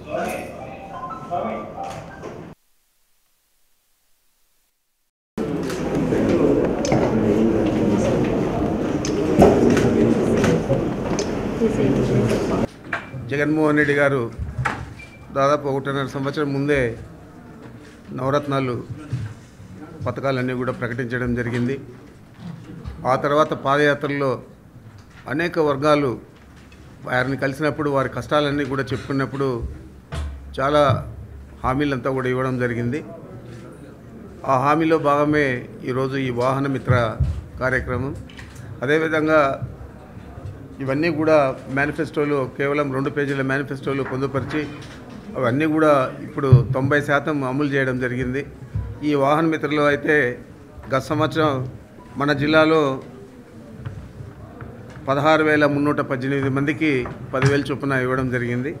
జగన్మోహన్ రెడ్డి గారు దాదాపు ఒకటిన్నర సంవత్సరం ముందే నవరత్నాలు పథకాలన్నీ కూడా ప్రకటించడం జరిగింది ఆ తర్వాత పాదయాత్రలో అనేక వర్గాలు వారిని కలిసినప్పుడు వారి కష్టాలన్నీ కూడా చెప్పుకున్నప్పుడు చాలా హామీలంతా కూడా ఇవ్వడం జరిగింది ఆ హామీలో భాగమే ఈరోజు ఈ వాహన మిత్ర కార్యక్రమం అదేవిధంగా ఇవన్నీ కూడా మేనిఫెస్టోలు కేవలం రెండు పేజీల మేనిఫెస్టోలు పొందుపరిచి అవన్నీ కూడా ఇప్పుడు తొంభై శాతం అమలు చేయడం జరిగింది ఈ వాహన మిత్రలో అయితే గత సంవత్సరం మన జిల్లాలో పదహారు వేల మున్నూట పద్దెనిమిది మందికి పదివేల చొప్పున ఇవ్వడం జరిగింది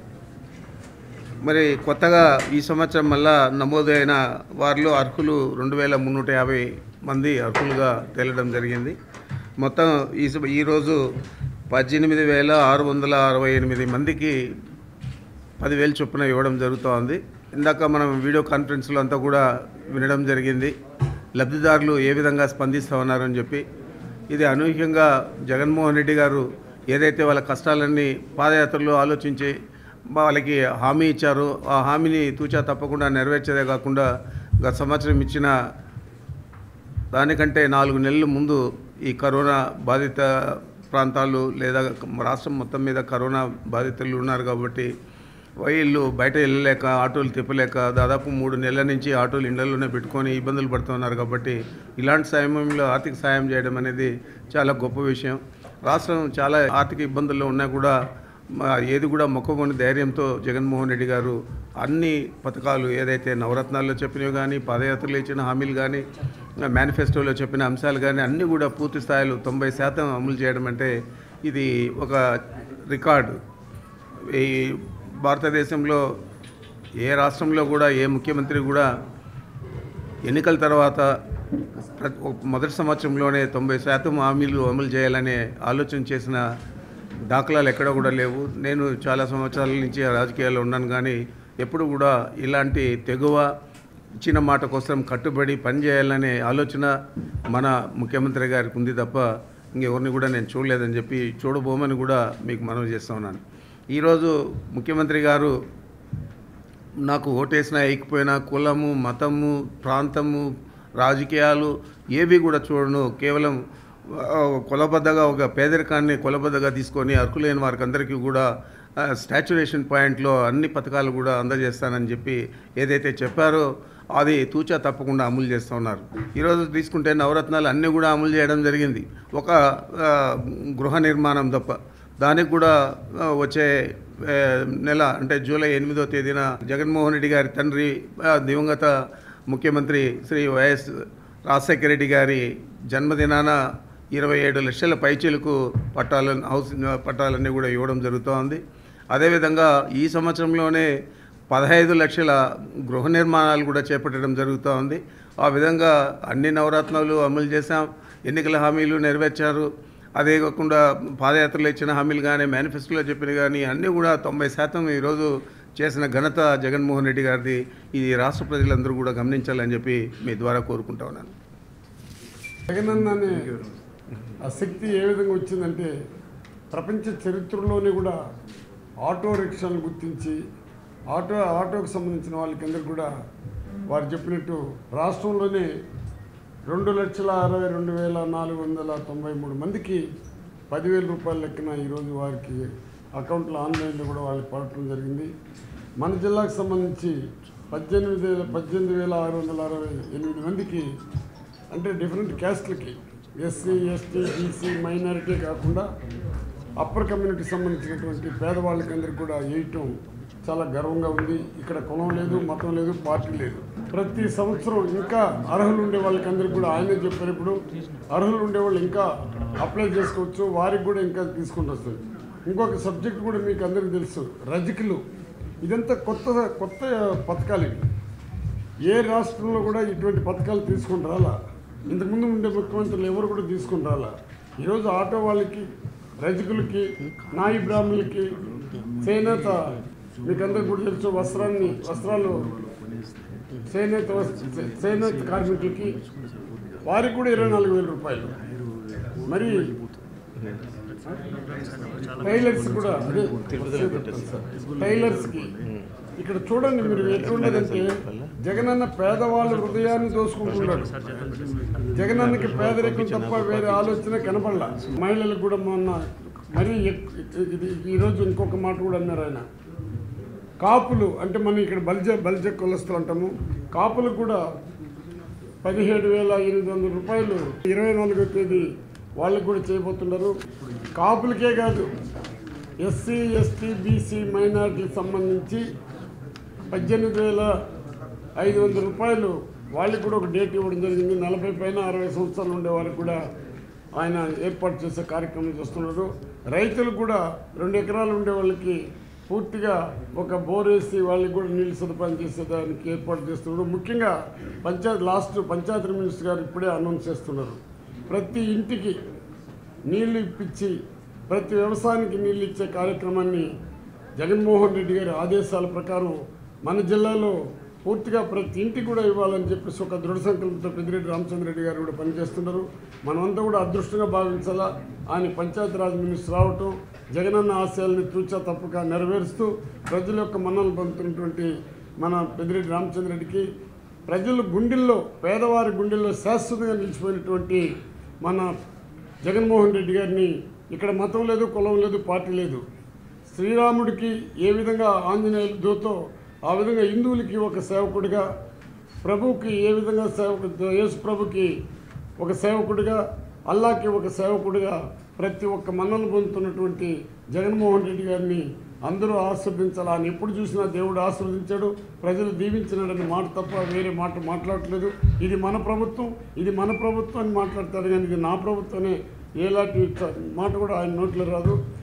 మరి కొత్తగా ఈ సంవత్సరం మళ్ళా నమోదైన వారిలో అర్హులు రెండు వేల మున్నూట యాభై మంది అర్హులుగా తేలడం జరిగింది మొత్తం ఈ సం- ఈరోజు పద్దెనిమిది వేల ఆరు వందల అరవై ఎనిమిది మందికి పదివేలు చొప్పున ఇవ్వడం జరుగుతోంది ఇందాక మనం వీడియో కాన్ఫరెన్స్లో అంతా కూడా వినడం జరిగింది లబ్ధిదారులు ఏ విధంగా స్పందిస్తూ ఉన్నారని చెప్పి ఇది అనూహ్యంగా జగన్మోహన్ రెడ్డి గారు ఏదైతే వాళ్ళ కష్టాలన్నీ పాదయాత్రలో ఆలోచించి వాళ్ళకి హామీ ఇచ్చారో ఆ హామీని తూచా తప్పకుండా నెరవేర్చేదే కాకుండా గత సంవత్సరం ఇచ్చిన దానికంటే నాలుగు నెలల ముందు ఈ కరోనా బాధిత ప్రాంతాలు లేదా రాష్ట్రం మొత్తం మీద కరోనా బాధితులు ఉన్నారు కాబట్టి వీళ్ళు బయట వెళ్ళలేక ఆటోలు తిప్పలేక దాదాపు మూడు నెలల నుంచి ఆటోలు ఇళ్లలోనే పెట్టుకొని ఇబ్బందులు పడుతున్నారు కాబట్టి ఇలాంటి సమయంలో ఆర్థిక సాయం చేయడం అనేది చాలా గొప్ప విషయం రాష్ట్రం చాలా ఆర్థిక ఇబ్బందుల్లో ఉన్నా కూడా మా ఏది కూడా మొక్కకొని ధైర్యంతో జగన్మోహన్ రెడ్డి గారు అన్ని పథకాలు ఏదైతే నవరత్నాల్లో చెప్పినవి కానీ పాదయాత్రలో ఇచ్చిన హామీలు కానీ మేనిఫెస్టోలో చెప్పిన అంశాలు కానీ అన్నీ కూడా పూర్తి స్థాయిలో తొంభై శాతం అమలు చేయడం అంటే ఇది ఒక రికార్డు ఈ భారతదేశంలో ఏ రాష్ట్రంలో కూడా ఏ ముఖ్యమంత్రి కూడా ఎన్నికల తర్వాత ప్రతి ఒక మొదటి సంవత్సరంలోనే తొంభై శాతం హామీలు అమలు చేయాలనే ఆలోచన చేసిన దాఖలాలు ఎక్కడ కూడా లేవు నేను చాలా సంవత్సరాల నుంచి రాజకీయాల్లో ఉన్నాను కానీ ఎప్పుడు కూడా ఇలాంటి తెగువ ఇచ్చిన మాట కోసం కట్టుబడి పనిచేయాలనే ఆలోచన మన ముఖ్యమంత్రి గారికి ఉంది తప్ప ఇంకెవరిని కూడా నేను చూడలేదని చెప్పి చూడబోమని కూడా మీకు మనవి చేస్తా ఉన్నాను ఈరోజు ముఖ్యమంత్రి గారు నాకు ఓటేసినా వేయకపోయినా కులము మతము ప్రాంతము రాజకీయాలు ఏవి కూడా చూడను కేవలం ఆ, కొలబద్దగా ఒక పేదరికాన్ని కొలబద్దగా తీసుకొని అర్హులైన వారికి అందరికీ కూడా స్టాచ్యురేషన్ పాయింట్లో అన్ని పథకాలు కూడా అందజేస్తానని చెప్పి ఏదైతే చెప్పారో అది తూచా తప్పకుండా అమలు చేస్తూ ఉన్నారు ఈరోజు తీసుకుంటే నవరత్నాలు అన్నీ కూడా అమలు చేయడం జరిగింది ఒక ఆ, గృహ నిర్మాణం తప్ప దానికి కూడా ఆ, వచ్చే ఆ, నెల అంటే జూలై ఎనిమిదో తేదీన జగన్మోహన్ రెడ్డి గారి తండ్రి ఆ, దివంగత ముఖ్యమంత్రి శ్రీ వైఎస్ రాజశేఖర రెడ్డి గారి జన్మదినాన ఇరవై ఏడు లక్షల పైచీలకు పట్టాలను హౌస్ పట్టాలన్నీ కూడా ఇవ్వడం జరుగుతోంది అదేవిధంగా ఈ సంవత్సరంలోనే పదహైదు లక్షల గృహ నిర్మాణాలు కూడా చేపట్టడం జరుగుతోంది ఆ విధంగా అన్ని నవరత్నాలు అమలు చేశాం ఎన్నికల హామీలు నెరవేర్చారు అదే కాకుండా పాదయాత్రలో ఇచ్చిన హామీలు కానీ మేనిఫెస్టోలో చెప్పిన కానీ అన్నీ కూడా తొంభై శాతం ఈరోజు చేసిన ఘనత జగన్మోహన్ రెడ్డి గారిది ఇది రాష్ట్ర ప్రజలందరూ కూడా గమనించాలని చెప్పి మీ ద్వారా కోరుకుంటా ఉన్నాను జగనన్న అనే ఆ శక్తి ఏ విధంగా వచ్చిందంటే ప్రపంచ చరిత్రలోనే కూడా ఆటో రిక్షాలను గుర్తించి ఆటో ఆటోకు సంబంధించిన వాళ్ళకందరూ కూడా వారు చెప్పినట్టు రాష్ట్రంలోనే రెండు లక్షల అరవై రెండు వేల నాలుగు వందల తొంభై మూడు మందికి పదివేల రూపాయల లెక్కన ఈరోజు వారికి అకౌంట్లో ఆన్లైన్లో కూడా వాళ్ళకి పడటం జరిగింది మన జిల్లాకు సంబంధించి పద్దెనిమిది వేల పద్దెనిమిది వేల ఆరు వందల అరవై ఎనిమిది మందికి అంటే డిఫరెంట్ క్యాస్ట్లకి ఎస్సీ ఎస్టీ బీసీ మైనారిటీ కాకుండా అప్పర్ కమ్యూనిటీకి సంబంధించినటువంటి పేదవాళ్ళకి అందరికి కూడా వేయటం చాలా గర్వంగా ఉంది ఇక్కడ కులం లేదు మతం లేదు పార్టీ లేదు ప్రతి సంవత్సరం ఇంకా అర్హులు ఉండే వాళ్ళకి అందరికి కూడా ఆయనే చెప్పారు ఇప్పుడు అర్హులు ఉండే వాళ్ళు ఇంకా అప్లై చేసుకోవచ్చు వారికి కూడా ఇంకా తీసుకుంటూ వస్తుంది ఇంకొక సబ్జెక్ట్ కూడా మీకు అందరికీ తెలుసు రజకులు ఇదంతా కొత్త కొత్త పథకాలు ఇవి ఏ రాష్ట్రంలో కూడా ఇటువంటి పథకాలు తీసుకుని రాలా ఇంతకుముందు ఉండే ముఖ్యమంత్రులు ఎవరు కూడా తీసుకుని రాలా ఈరోజు ఆటో వాళ్ళకి రజకులకి నాయి బ్రాహ్మణులకి చేనేత మీకు అందరికి కూడా తెలుసు వస్త్రాన్ని వస్త్రాలు చేనేత వస్- చేనేత కార్మికులకి వారికి కూడా ఇరవై నాలుగు వేల రూపాయలు మరి టైలర్స్ కూడా అదే టైలర్స్కి ఇక్కడ చూడండి మీరు ఎట్లుండదంటే జగనన్న పేదవాళ్ళ హృదయాన్ని దోసుకుంటున్నాడు జగనన్నకి పేదరికం తప్ప వేరే ఆలోచన కనపడలా మహిళలకు కూడా మొన్న మరీ ఎక్- ఇది ఈరోజు ఇంకొక మాట కూడా అన్నారు ఆయన కాపులు అంటే మనం ఇక్కడ బలిజ బలిజ కులస్తులు అంటాము కాపులకు కూడా పదిహేడు వేల ఎనిమిది వందల రూపాయలు ఇరవై నాలుగో తేదీ వాళ్ళకు కూడా చేయబోతున్నారు కాపులకే కాదు ఎస్సీ ఎస్టీ బీసీ మైనార్టీకి సంబంధించి పద్దెనిమిది వేల ఐదు వందల రూపాయలు వాళ్ళకి కూడా ఒక డేట్ ఇవ్వడం జరిగింది నలభై పైన అరవై సంవత్సరాలు ఉండే వారికి కూడా ఆయన ఏర్పాటు చేసే కార్యక్రమం చేస్తున్నారు రైతులు కూడా రెండు ఎకరాలు ఉండే వాళ్ళకి పూర్తిగా ఒక బోర్ వేసి వాళ్ళకి కూడా నీళ్ళు సదుపాయం చేసేదానికి ఏర్పాటు చేస్తున్నారు ముఖ్యంగా పంచాయత్ లాస్ట్ పంచాయతీ మినిస్టర్ గారు ఇప్పుడే అనౌన్స్ చేస్తున్నారు ప్రతి ఇంటికి నీళ్లు ఇప్పించి ప్రతి వ్యవసాయానికి నీళ్ళు ఇచ్చే కార్యక్రమాన్ని జగన్మోహన్ రెడ్డి గారి ఆదేశాల ప్రకారం మన జిల్లాలో పూర్తిగా ప్రతి ఇంటికి కూడా ఇవ్వాలని చెప్పేసి ఒక దృఢ సంకల్పంతో పెద్దిరెడ్డి రామచంద్రరెడ్డి గారు కూడా పనిచేస్తున్నారు మనమంతా కూడా అదృష్టంగా భావించాలా ఆయన పంచాయతీరాజ్ మినిస్టర్ రావటం జగనన్న ఆశయాల్ని తూచా తప్పక నెరవేరుస్తూ ప్రజల యొక్క మన్నలు పొందుతున్నటువంటి మన పెద్దిరెడ్డి రామచంద్రరెడ్డికి ప్రజల గుండెల్లో పేదవారి గుండెల్లో శాశ్వతంగా నిలిచిపోయినటువంటి మన జగన్మోహన్ రెడ్డి గారిని ఇక్కడ మతం లేదు కులం లేదు పార్టీ లేదు శ్రీరాముడికి ఏ విధంగా ఆంజనేయులు దూతో ఆ విధంగా హిందువులకి ఒక సేవకుడిగా ప్రభువుకి ఏ విధంగా సేవకు యేసు ప్రభుకి ఒక సేవకుడిగా అల్లాకి ఒక సేవకుడిగా ప్రతి ఒక్క మన్నలు పొందుతున్నటువంటి జగన్మోహన్ రెడ్డి గారిని అందరూ ఆస్వాదించాలి ఆయన ఎప్పుడు చూసినా దేవుడు ఆస్వాదించాడు ప్రజలు దీవించినాడని మాట తప్ప వేరే మాట మాట్లాడట్లేదు ఇది మన ప్రభుత్వం ఇది మన ప్రభుత్వం అని మాట్లాడతారు కానీ ఇది నా ప్రభుత్వమే ఎలాంటి మాట కూడా ఆయన నోట్లో రాదు